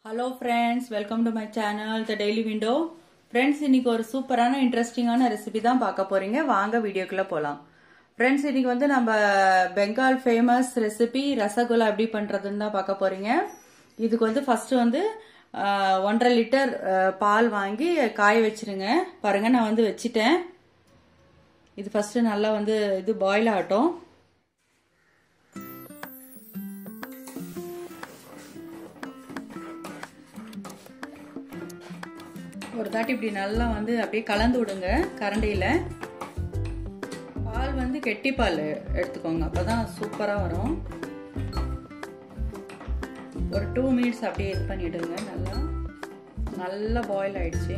hello friends welcome to my channel the daily window friends இன்னைக்கு ஒரு சூப்பரான இன்ட்ரெஸ்டிங்கான ரெசிபி தான் பார்க்க போறீங்க வாங்க வீடியோக்குள்ள போகலாம் ஃப்ரெண்ட்ஸ் இன்னைக்கு வந்து நம்ம பெங்கால் ஃபேமஸ் ரெசிபி ரசகுல்லா எப்படி பண்றதுன்னு தான் பார்க்க போறீங்க இதுக்கு வந்து ஃபர்ஸ்ட் வந்து ஆஹ், ஒன்றரை லிட்டர் ஆஹ், பால் வாங்கி காய வச்சிருங்க பாருங்க நான் வந்து வச்சிட்டேன் இது ஃபர்ஸ்ட் நல்லா வந்து இது பாயில் ஆகட்டும் ஒரு தாட்டி இப்படி நல்லா வந்து அப்படியே கலந்து விடுங்க கரண்டியில் பால் வந்து கெட்டி பால் எடுத்துக்கோங்க அப்பதான் சூப்பரா வரும் ஒரு டூ மினிட்ஸ் அப்படியே இது பண்ணிடுங்க நல்லா நல்லா பாயில் ஆயிடுச்சு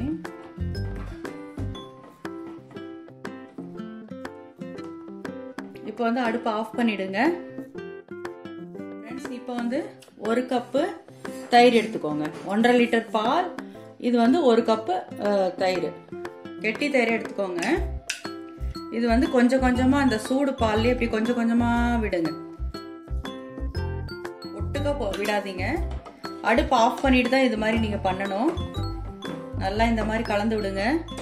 இப்போ வந்து அடுப்பு ஆஃப் பண்ணிடுங்க ஃப்ரெண்ட்ஸ் இப்போ வந்து ஒரு கப்பு தயிர் எடுத்துக்கோங்க ஒன்றரை லிட்டர் பால் இது வந்து ஒரு கப்பு அஹ், தயிர் கெட்டி தயிர் எடுத்துக்கோங்க இது வந்து கொஞ்சம் கொஞ்சமா அந்த சூடு பால்லே இப்படி கொஞ்சம் கொஞ்சமா விடுங்க ஒட்டுக்க போ விடாதீங்க அடுப்பு ஆஃப் பண்ணிட்டு தான் இது மாதிரி நீங்க பண்ணணும் நல்லா இந்த மாதிரி கலந்து விடுங்க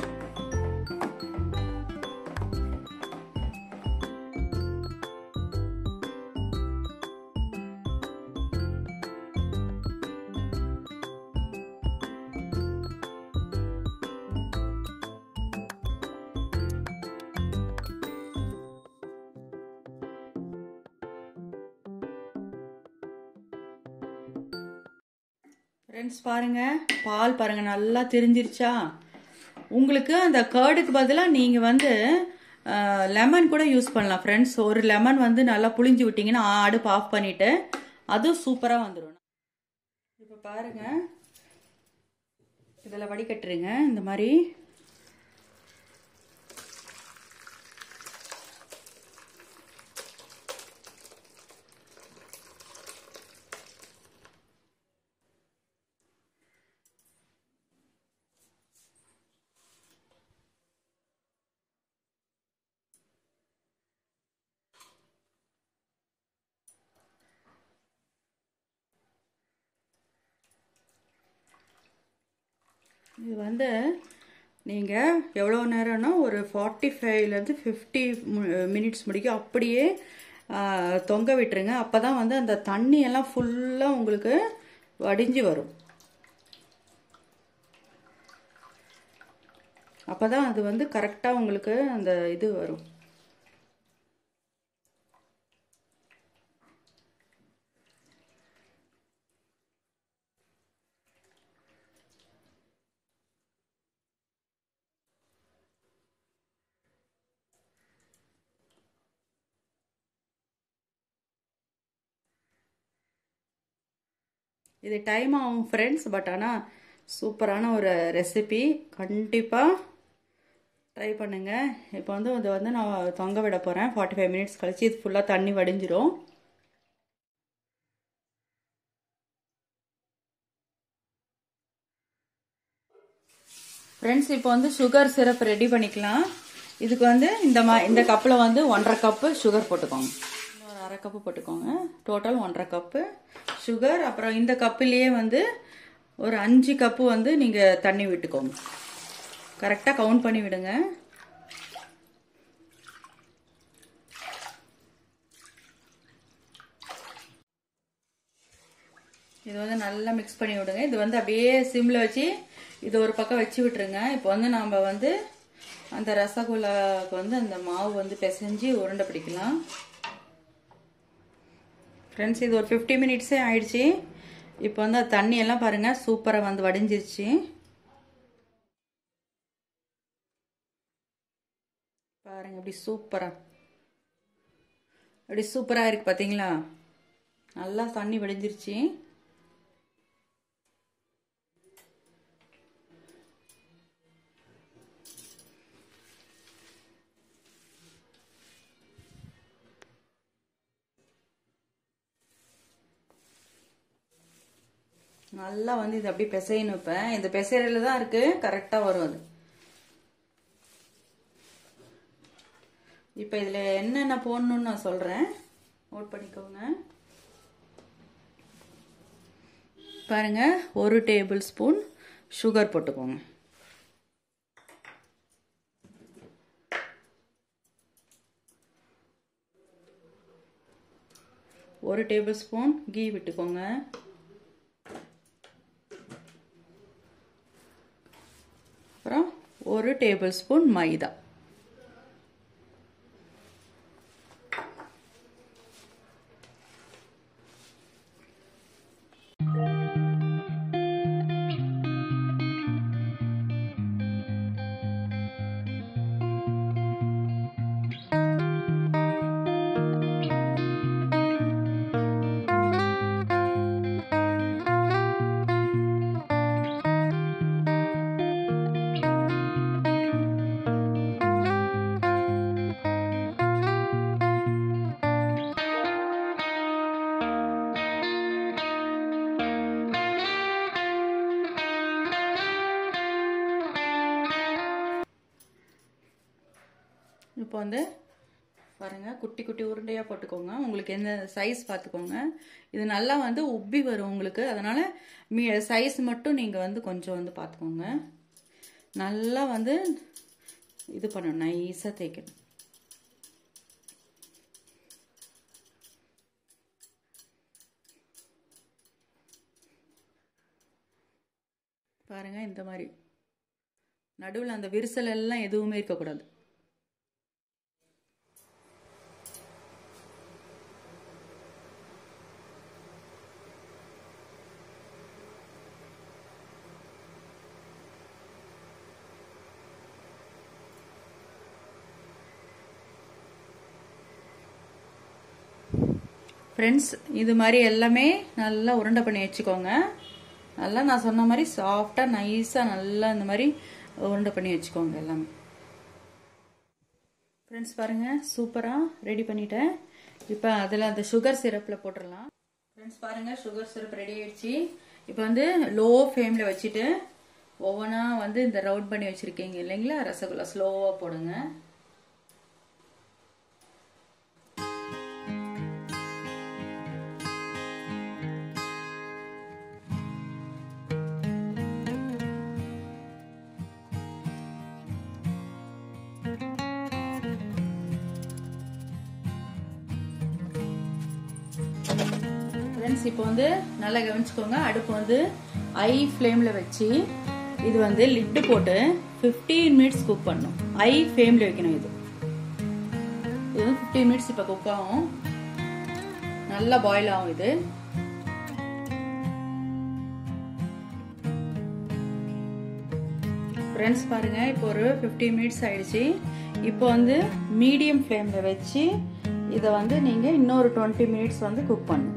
ஃப்ரெண்ட்ஸ் பாருங்க பால் பாருங்க நல்லா தெரிஞ்சிருச்சா உங்களுக்கு அந்த கேர்டுக்கு பதிலாக நீங்கள் வந்து லெமன் கூட யூஸ் பண்ணலாம் ஃப்ரெண்ட்ஸ் ஒரு லெமன் வந்து நல்லா புளிஞ்சு விட்டீங்கன்னா ஆ, அடுப்பு ஆஃப் பண்ணிட்டு அதுவும் சூப்பராக வந்துடும் இப்போ பாருங்க இதில் வடிகட்டுருங்க இந்த மாதிரி இது வந்து நீங்கள் எவ்வளோ நேரம்னா ஒரு ஃபார்ட்டி ஃபைவ்லேருந்து ஃபிஃப்டி மினிட்ஸ் முடிக்கும் அப்படியே ஆ, தொங்க விட்டுருங்க அப்போ தான் வந்து அந்த தண்ணி எல்லாம் ஃபுல்லாக உங்களுக்கு வடிஞ்சு வரும் அப்போ தான் அது வந்து கரெக்டாக உங்களுக்கு அந்த இது வரும் இது டைம் ஆகும் ஃப்ரெண்ட்ஸ் பட் ஆனால் சூப்பரான ஒரு ரெசிபி கண்டிப்பாக ட்ரை பண்ணுங்க இப்போ வந்து இது வந்து நான் தொங்க விட போகிறேன் ஃபார்ட்டி ஃபைவ் மினிட்ஸ் கழிச்சு இது ஃபுல்லாக தண்ணி வடிஞ்சிரும் ஃப்ரெண்ட்ஸ் இப்போ வந்து சுகர் சிரப் ரெடி பண்ணிக்கலாம் இதுக்கு வந்து இந்த மா இந்த கப்பில் வந்து ஒன்றரை கப்பு சுகர் போட்டுக்கோங்க ஒரு அரை கப்பு போட்டுக்கோங்க டோட்டல் ஒன்றரை கப்பு சுகர் அப்புறம் இந்த கப்புலேயே வந்து ஒரு அஞ்சு கப்பு வந்து நீங்கள் தண்ணி விட்டுக்கோங்க கரெக்டாக கவுண்ட் பண்ணி விடுங்க இது வந்து நல்லா மிக்ஸ் பண்ணி விடுங்க இது வந்து அப்படியே சிம்ல வச்சு இது ஒரு பக்கம் வச்சு விட்டுருங்க இப்போ வந்து நம்ம வந்து அந்த ரசகுல்லாவுக்கு வந்து அந்த மாவு வந்து பிசைஞ்சு உருண்டை பிடிக்கலாம் ஃப்ரெண்ட்ஸ் இது ஒரு ஃபிஃப்டி மினிட்ஸே ஆயிடுச்சு இப்போ வந்து அது தண்ணி எல்லாம் பாருங்க சூப்பராக வந்து வடிஞ்சிருச்சு பாருங்க இப்படி சூப்பரா அப்படி சூப்பரா இருக்கு பாத்தீங்களா நல்லா தண்ணி வடிஞ்சிருச்சு நல்லா வந்து இது அப்படியே பிசையணும் இப்போ இந்த பிசைறதுல தான் இருக்கு கரெக்டாக வரும் அது இப்போ இதில் என்னென்ன போடணும்னு நான் சொல்கிறேன் நோட் பண்ணிக்கோங்க பாருங்கள் ஒரு டேபிள் ஸ்பூன் சுகர் போட்டுக்கோங்க ஒரு டேபிள் ஸ்பூன் கீ விட்டுக்கோங்க அப்புறம் ஒரு டேபிள் ஸ்பூன் மைதா இப்போ வந்து பாருங்கள் குட்டி குட்டி உருண்டையாக போட்டுக்கோங்க உங்களுக்கு எந்த சைஸ் பார்த்துக்கோங்க இது நல்லா வந்து உப்பி வரும் உங்களுக்கு அதனால் மீ சைஸ் மட்டும் நீங்கள் வந்து கொஞ்சம் வந்து பார்த்துக்கோங்க நல்லா வந்து இது பண்ணணும் நைஸாக தேய்க்கணும் பாருங்கள் இந்த மாதிரி நடுவில் அந்த விரிசல் எல்லாம் எதுவுமே இருக்கக்கூடாது ஃப்ரெண்ட்ஸ் இது மாதிரி எல்லாமே நல்லா உருண்டை பண்ணி வச்சுக்கோங்க நல்லா நான் சொன்ன மாதிரி சாஃப்டாக நைஸாக நல்லா இந்த மாதிரி உருண்டை பண்ணி வச்சுக்கோங்க எல்லாமே ஃப்ரெண்ட்ஸ் பாருங்கள் சூப்பராக ரெடி பண்ணிட்டேன் இப்போ அதில் அந்த சுகர் சிரப்பில் போட்டுடலாம் ஃப்ரெண்ட்ஸ் பாருங்கள் சுகர் சிரப் ரெடி ஆயிடுச்சு இப்போ வந்து லோ ஃப்ளேமில் வச்சுட்டு ஒவ்வொன்றா வந்து இந்த ரவுண்ட் பண்ணி வச்சுருக்கீங்க இல்லைங்களா ரசகுல்லா ஸ்லோவாக போடுங்க ஃப்ரெண்ட்ஸ் இப்போ வந்து நல்லா கவனிச்சுக்கோங்க அடுப்பு வந்து ஐ ஃப்ளேமில் வச்சு இது வந்து லிட்டு போட்டு ஃபிஃப்டீன் மினிட்ஸ் குக் பண்ணும் ஐ ஃப்ளேமில் வைக்கணும் இது இது வந்து ஃபிஃப்டீன் மினிட்ஸ் இப்போ குக் ஆகும் நல்லா பாயில் ஆகும் இது ஃப்ரெண்ட்ஸ் பாருங்க இப்போ ஒரு ஃபிஃப்டீன் மினிட்ஸ் ஆயிடுச்சு இப்போ வந்து மீடியம் ஃப்ளேமில் வச்சு இதை வந்து நீங்கள் இன்னொரு டுவெண்ட்டி மினிட்ஸ் வந்து குக் பண்ணும்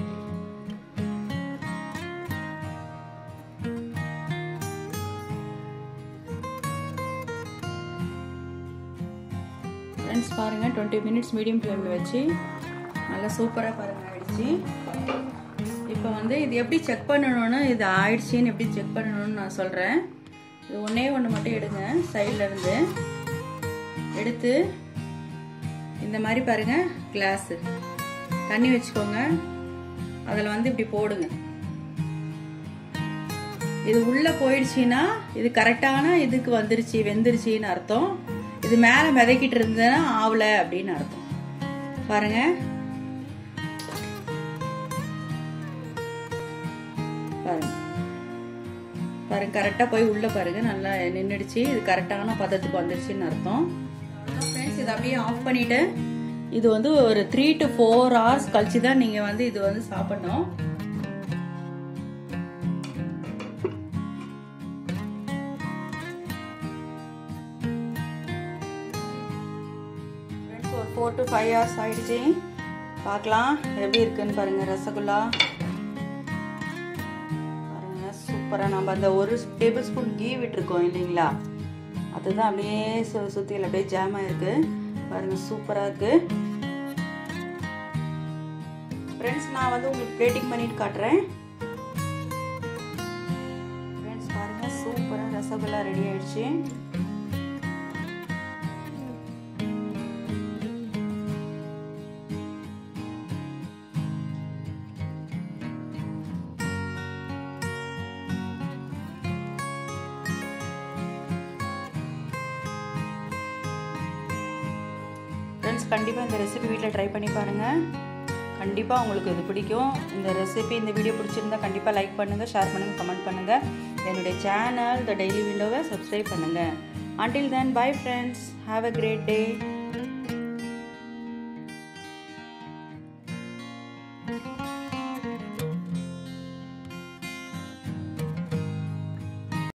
ஃப்ரெண்ட்ஸ் பாருங்கள் டுவெண்ட்டி மினிட்ஸ் மீடியம் ஃப்ளேமில் வச்சு நல்லா சூப்பராக பாருங்கள் ஆயிடுச்சு இப்போ வந்து இது எப்படி செக் பண்ணணும்னு இது ஆயிடுச்சின்னு எப்படி செக் பண்ணணும்னு நான் சொல்கிறேன் இது ஒன்றே ஒன்று மட்டும் எடுங்க சைடில் இருந்து எடுத்து இந்த மாதிரி பாருங்கள் கிளாஸு தண்ணி வச்சுக்கோங்க அதில் வந்து இப்படி போடுங்க இது உள்ளே போயிடுச்சுன்னா இது கரெக்டான இதுக்கு வந்துருச்சு வெந்துருச்சின்னு அர்த்தம் இது மேலே மிதக்கிட்டு இருந்ததுன்னா ஆவல அப்படின்னு அர்த்தம் பாருங்க பாருங்க பாருங்க கரெக்டாக போய் உள்ளே பாருங்க நல்லா நின்றுடுச்சு இது கரெக்டான பதத்துக்கு வந்துருச்சுன்னு அர்த்தம் ஃப்ரெண்ட்ஸ் இதை அப்படியே ஆஃப் பண்ணிவிட்டு இது வந்து ஒரு த்ரீ டு ஃபோர் ஹவர்ஸ் கழிச்சு தான் நீங்கள் வந்து இது வந்து சாப்பிடணும் ஒரு ஃபோர் டு ஃபைவ் ஹவர்ஸ் ஆயிடுச்சு பார்க்கலாம் எப்படி இருக்குன்னு பாருங்கள் ரசகுல்லா பாருங்கள் சூப்பராக நம்ம அந்த ஒரு டேபிள் ஸ்பூன் கீ விட்டுருக்கோம் இல்லைங்களா அதுதான் அப்படியே சு சுற்றியில் அப்படியே ஜாம் ஆயிருக்கு பாருங்கள் சூப்பராக இருக்குது ஃப்ரெண்ட்ஸ் நான் வந்து உங்களுக்கு பிளேட்டிங் பண்ணிட்டு காட்டுறேன் ஃப்ரெண்ட்ஸ் பாருங்கள் சூப்பராக ரசகுல்லா ரெடி ஆயிடுச்சு ஃப்ரெண்ட்ஸ் கண்டிப்பாக இந்த ரெசிபி வீட்டில் ட்ரை பண்ணி பாருங்கள் கண்டிப்பாக உங்களுக்கு இது பிடிக்கும் இந்த ரெசிபி இந்த வீடியோ பிடிச்சிருந்தா கண்டிப்பாக லைக் பண்ணுங்கள் ஷேர் பண்ணுங்கள் கமெண்ட் பண்ணுங்கள் என்னுடைய சேனல் த டெய்லி விண்டோவை சப்ஸ்கிரைப் பண்ணுங்கள் until then bye friends have a great day